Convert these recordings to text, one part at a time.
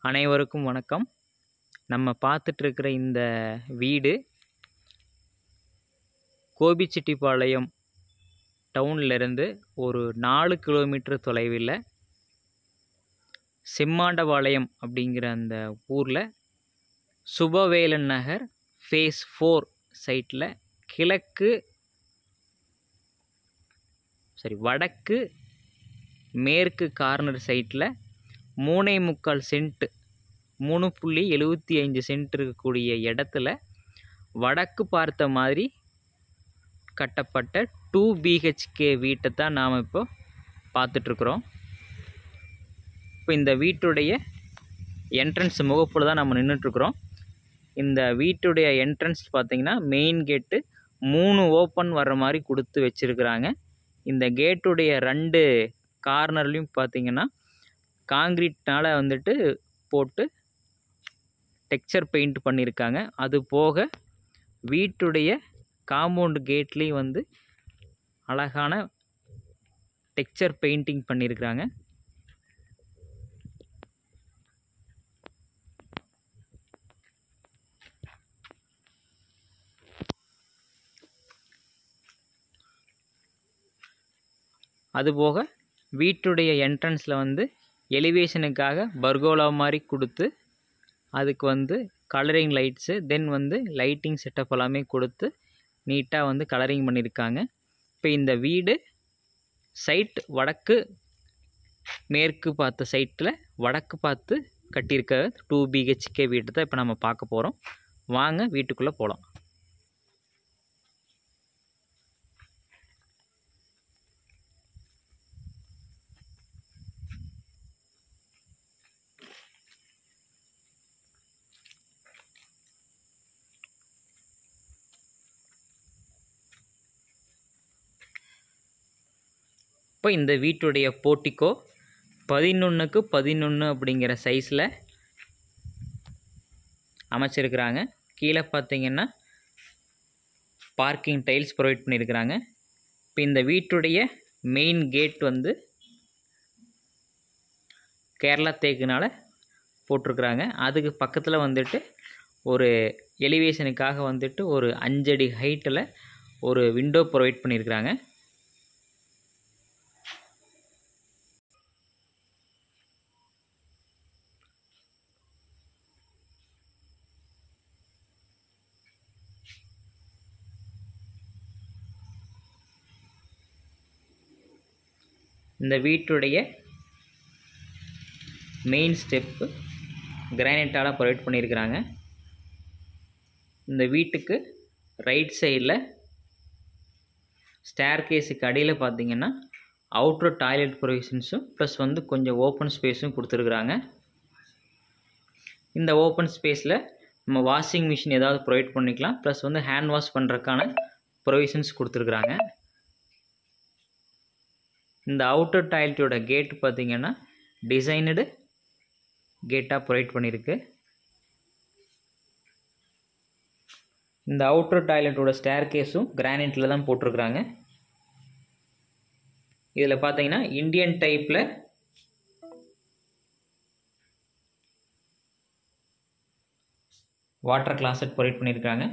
அனைவருக்கும் வணக்கம் நம்ம பார்த்துட்ருக்கிற இந்த வீடு கோபிச்செட்டிப்பாளையம் டவுன்லேருந்து ஒரு நாலு கிலோமீட்டர் தொலைவில் செம்மாண்டபாளையம் அப்படிங்கிற அந்த ஊரில் சுபவேலன் நகர் ஃபேஸ் ஃபோர் சைட்டில் கிழக்கு சரி வடக்கு மேற்கு கார்னர் சைட்டில் மூணே முக்கால் சென்ட் மூணு புள்ளி எழுபத்தி அஞ்சு சென்ட் இருக்கக்கூடிய இடத்துல வடக்கு பார்த்த மாதிரி கட்டப்பட்ட டூ பிஹெச்கே வீட்டை தான் நாம் இப்போ பார்த்துட்ருக்குறோம் இப்போ இந்த வீட்டுடைய என்ட்ரன்ஸ் முகப்பில் தான் நம்ம நின்றுட்டுருக்குறோம் இந்த வீட்டுடைய என்ட்ரன்ஸ் பார்த்திங்கன்னா மெயின் கேட்டு மூணு ஓப்பன் வர்ற மாதிரி கொடுத்து வச்சுருக்குறாங்க இந்த கேட்டுடைய ரெண்டு கார்னர்லேயும் பார்த்தீங்கன்னா காங்க்ரீட்னால் வந்துட்டு போட்டு டெக்ஸ்சர் பெயிண்ட் பண்ணியிருக்காங்க அது போக வீட்டுடைய காம்பவுண்டு கேட்லேயும் வந்து அழகான டெக்ஸ்சர் பெயிண்டிங் பண்ணியிருக்கிறாங்க அதுபோக வீட்டுடைய என்ட்ரன்ஸில் வந்து எலிவேஷனுக்காக பர்கோலா மாதிரி கொடுத்து அதுக்கு வந்து கலரிங் லைட்ஸு தென் வந்து லைட்டிங் செட்டப் எல்லாமே கொடுத்து நீட்டாக வந்து கலரிங் பண்ணியிருக்காங்க இப்போ இந்த வீடு சைட் வடக்கு மேற்கு பார்த்த சைட்டில் வடக்கு பார்த்து கட்டியிருக்க டூ பிஹெச்கே வீட்டு தான் இப்போ நம்ம பார்க்க போகிறோம் வாங்க வீட்டுக்குள்ளே போகலாம் இப்போ இந்த வீட்டுடைய போர்ட்டிக்கோ பதினொன்றுக்கு பதினொன்று அப்படிங்கிற சைஸில் அமைச்சிருக்கிறாங்க கீழே பார்த்தீங்கன்னா பார்க்கிங் டைல்ஸ் ப்ரொவைட் பண்ணியிருக்கிறாங்க இப்போ இந்த வீட்டுடைய மெயின் கேட் வந்து கேரளா தேக்குனால் போட்டிருக்குறாங்க அதுக்கு பக்கத்தில் வந்துட்டு ஒரு எலிவேஷனுக்காக வந்துட்டு ஒரு அஞ்சடி ஹைட்டில் ஒரு விண்டோ ப்ரொவைட் பண்ணியிருக்கிறாங்க இந்த வீட்டுடைய மெயின் ஸ்டெப்பு கிரானைட்டால் ப்ரொவைட் பண்ணியிருக்கிறாங்க இந்த வீட்டுக்கு ரைட் சைடில் ஸ்டேர் கேஸுக்கு அடியில் பார்த்தீங்கன்னா அவுட்ரு டாய்லெட் ப்ரொவிஷன்ஸும் ப்ளஸ் வந்து கொஞ்சம் ஓப்பன் ஸ்பேஸும் கொடுத்துருக்குறாங்க இந்த ஓப்பன் ஸ்பேஸில் நம்ம வாஷிங் மிஷின் ஏதாவது ப்ரொவைட் பண்ணிக்கலாம் ப்ளஸ் வந்து ஹேண்ட் வாஷ் பண்ணுறதுக்கான ப்ரொவிஷன்ஸ் கொடுத்துருக்குறாங்க இந்த அவுட்டர் டாய்லெட்டோட கேட் பார்த்திங்கன்னா டிசைனடு கேட்டாக ப்ரொவைட் பண்ணியிருக்கு இந்த அவுட்டர் டாய்லெட்டோட ஸ்டேர் கேஸும் கிரானைட்டில் தான் போட்டிருக்குறாங்க இதில் பார்த்தீங்கன்னா இந்தியன் டைப்பில் வாட்டர் கிளாசட் ப்ரொவைட் பண்ணியிருக்காங்க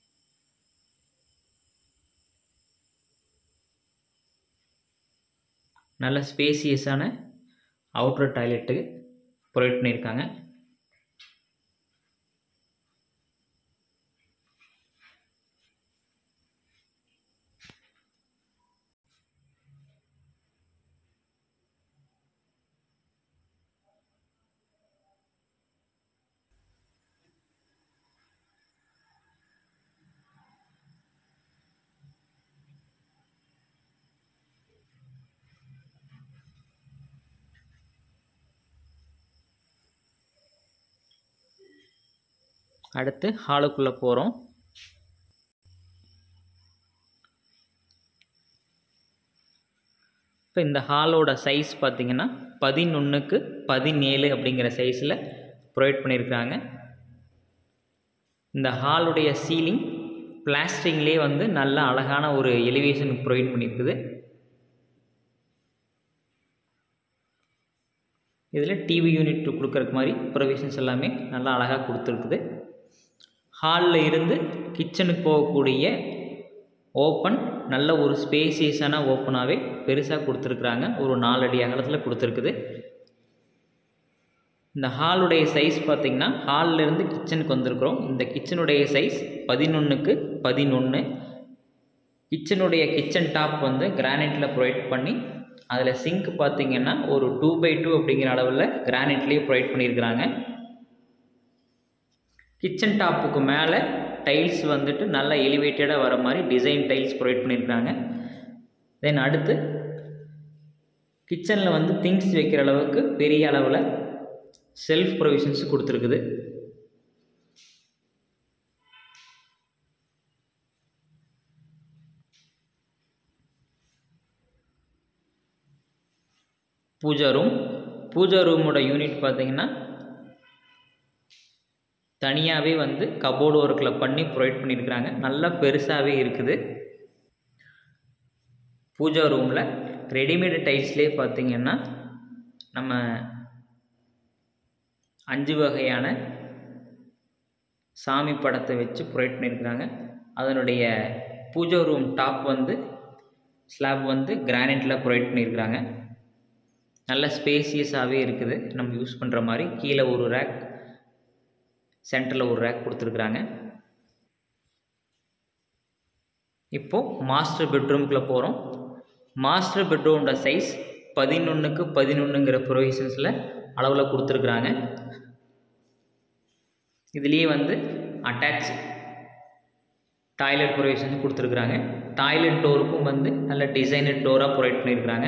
நல்ல ஸ்பேசியஸான அவுட்டர் டாய்லெட்டு ப்ரொவைட் பண்ணியிருக்காங்க அடுத்து ஹாலுக்குள்ளே போகிறோம் இப்போ இந்த ஹாலோட சைஸ் பார்த்திங்கன்னா பதினொன்றுக்கு பதினேழு அப்படிங்கிற சைஸில் ப்ரொவைட் பண்ணியிருக்கிறாங்க இந்த ஹாலுடைய சீலிங் பிளாஸ்டிங்லேயே வந்து நல்ல அழகான ஒரு எலிவேஷன் ப்ரொவைட் பண்ணியிருக்குது இதில் டிவி யூனிட் கொடுக்குறக்கு மாதிரி ப்ரொவிஷன்ஸ் எல்லாமே நல்லா அழகாக கொடுத்துருக்குது ஹாலில் இருந்து கிச்சனுக்கு போகக்கூடிய ஓப்பன் நல்ல ஒரு ஸ்பேசியஸான ஓப்பனாகவே பெருசாக கொடுத்துருக்குறாங்க ஒரு நாலடி அகலத்தில் கொடுத்துருக்குது இந்த ஹாலுடைய சைஸ் பார்த்திங்கன்னா ஹாலில் இருந்து கிச்சனுக்கு வந்திருக்கிறோம் இந்த கிச்சனுடைய சைஸ் பதினொன்றுக்கு பதினொன்று கிச்சனுடைய கிச்சன் டாப் வந்து கிரானைட்டில் ப்ரொவைட் பண்ணி அதில் சிங்க் பார்த்திங்கன்னா ஒரு டூ பை டூ அப்படிங்கிற அளவில் கிரானைட்லேயே ப்ரொவைட் பண்ணியிருக்கிறாங்க கிச்சன் டாப்புக்கு மேலே டைல்ஸ் வந்துட்டு நல்லா எலிவேட்டடாக வர மாதிரி டிசைன் டைல்ஸ் ப்ரொவைட் பண்ணியிருக்காங்க தென் அடுத்து கிச்சனில் வந்து திங்ஸ் வைக்கிற அளவுக்கு பெரிய அளவில் செல்ஃப் ப்ரொவிஷன்ஸ் கொடுத்துருக்குது பூஜா ரூம் பூஜா ரூமோட யூனிட் பார்த்திங்கன்னா தனியாகவே வந்து கபோர்டு ஒர்க்கில் பண்ணி ப்ரொவைட் பண்ணியிருக்கிறாங்க நல்லா பெருசாகவே இருக்குது பூஜா ரூமில் ரெடிமேடு டைல்ஸ்லேயே பார்த்திங்கன்னா நம்ம அஞ்சு வகையான சாமி படத்தை வச்சு ப்ரொவைட் பண்ணியிருக்கிறாங்க அதனுடைய பூஜா ரூம் டாப் வந்து ஸ்லாப் வந்து கிரானைட்டில் ப்ரொவைட் பண்ணியிருக்கிறாங்க நல்ல ஸ்பேசியஸாகவே இருக்குது நம்ம யூஸ் பண்ணுற மாதிரி கீழே ஒரு ரேக் சென்டரில் ஒரு ரேக் கொடுத்துருக்குறாங்க இப்போது மாஸ்டர் பெட்ரூம்குள்ளே போகிறோம் மாஸ்டர் பெட்ரூமோட சைஸ் பதினொன்றுக்கு பதினொன்றுங்கிற ப்ரொவிஷன்ஸில் அளவில் கொடுத்துருக்குறாங்க இதுலேயே வந்து அட்டாச் டாய்லெட் ப்ரொவிஷன் கொடுத்துருக்குறாங்க டாய்லெட் டோருக்கும் வந்து நல்ல டிசைனட் டோராக ப்ரொவைட் பண்ணியிருக்கிறாங்க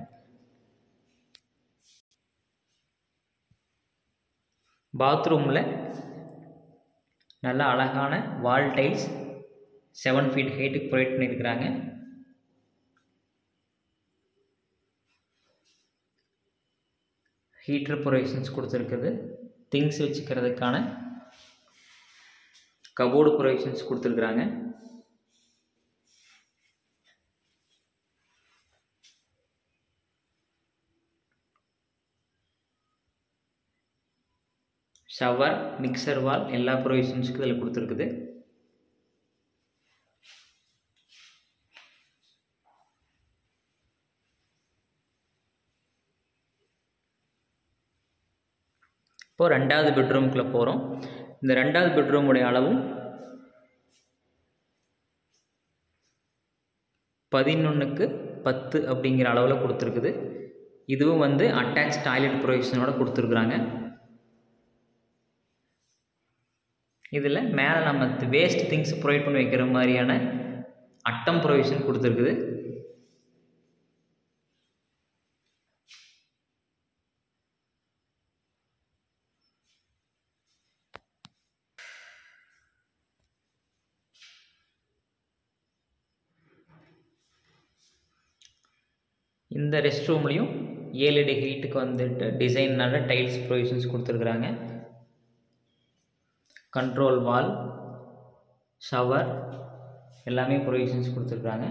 பாத்ரூமில் நல்ல அழகான வால் டைல்ஸ் செவன் ஃபீட் ஹைட்டுக்கு ப்ரொவைட் பண்ணியிருக்கிறாங்க ஹீட்டர் ப்ரொவிஷன்ஸ் கொடுத்துருக்குது திங்ஸ் வச்சுக்கிறதுக்கான கபோர்டு ப்ரொவிஷன்ஸ் கொடுத்துருக்குறாங்க ஷவர் மிக்சர் வால் எல்லா ப்ரொவிஷன்ஸுக்கும் இதில் கொடுத்துருக்குது இப்போது ரெண்டாவது பெட்ரூமுக்குள்ளே போகிறோம் இந்த ரெண்டாவது பெட்ரூமுடைய அளவும் பதினொன்றுக்கு பத்து அப்படிங்கிற அளவில் கொடுத்துருக்குது இதுவும் வந்து அட்டாச் டாய்லெட் ப்ரொவிஷனோட கொடுத்துருக்குறாங்க இதில் மேலே நம்ம வேஸ்ட் திங்ஸ் ப்ரொவைட் பண்ணி வைக்கிற மாதிரியான அட்டம் ப்ரொவிஷன் கொடுத்துருக்குது இந்த ரெஸ்ட் ரூம்லேயும் ஏழு அடி ஹீட்டுக்கு வந்துட்டு டிசைனான டைல்ஸ் ப்ரொவிஷன்ஸ் கொடுத்துருக்குறாங்க கண்ட்ரோல் வால் ஷவர் எல்லாமே ப்ரொவிஷன்ஸ் கொடுத்துருக்குறாங்க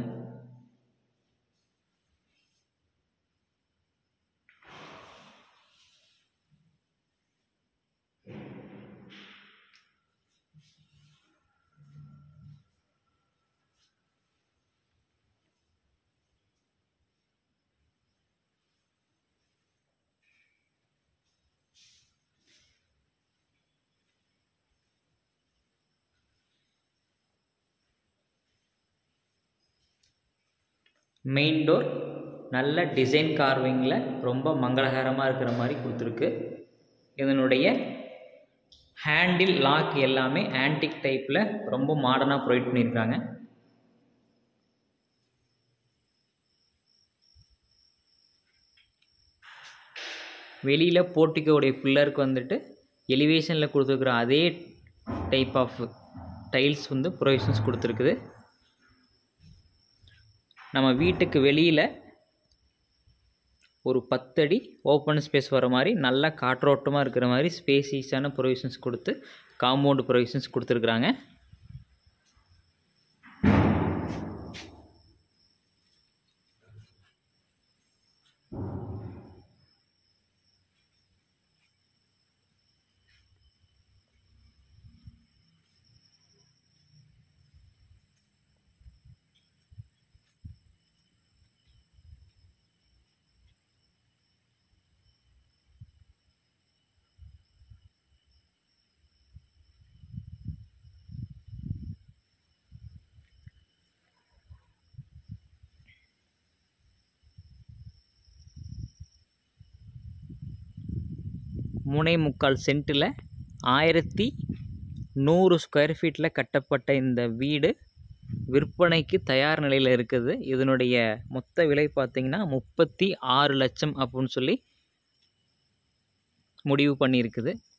மெயின் டோர் நல்ல டிசைன் கார்விங்கில் ரொம்ப மங்களகரமாக இருக்கிற மாதிரி கொடுத்துருக்கு இதனுடைய ஹேண்டில் லாக் எல்லாமே ஆன்டிக் டைப்பில் ரொம்ப மாடர்னாக ப்ரொவைட் பண்ணியிருக்காங்க வெளியில் போர்ட்டிக்கோடைய பில்லருக்கு வந்துட்டு எலிவேஷனில் கொடுத்துருக்குற அதே டைப் ஆஃப் டைல்ஸ் வந்து ப்ரொவிஷன்ஸ் கொடுத்துருக்குது நம்ம வீட்டுக்கு வெளியில் ஒரு பத்தடி ஓப்பன் ஸ்பேஸ் வர மாதிரி நல்லா காற்றோட்டமாக இருக்கிற மாதிரி ஸ்பேசிஸான ப்ரொவிஷன்ஸ் கொடுத்து காம்பவுண்டு ப்ரொவிஷன்ஸ் கொடுத்துருக்குறாங்க மூணே முக்கால் சென்ட்டில் ஆயிரத்தி நூறு ஸ்கொயர் ஃபீட்டில் கட்டப்பட்ட இந்த வீடு விற்பனைக்கு தயார் நிலையில் இருக்குது இதனுடைய மொத்த விலை பார்த்திங்கன்னா முப்பத்தி ஆறு லட்சம் அப்படின்னு சொல்லி முடிவு பண்ணியிருக்குது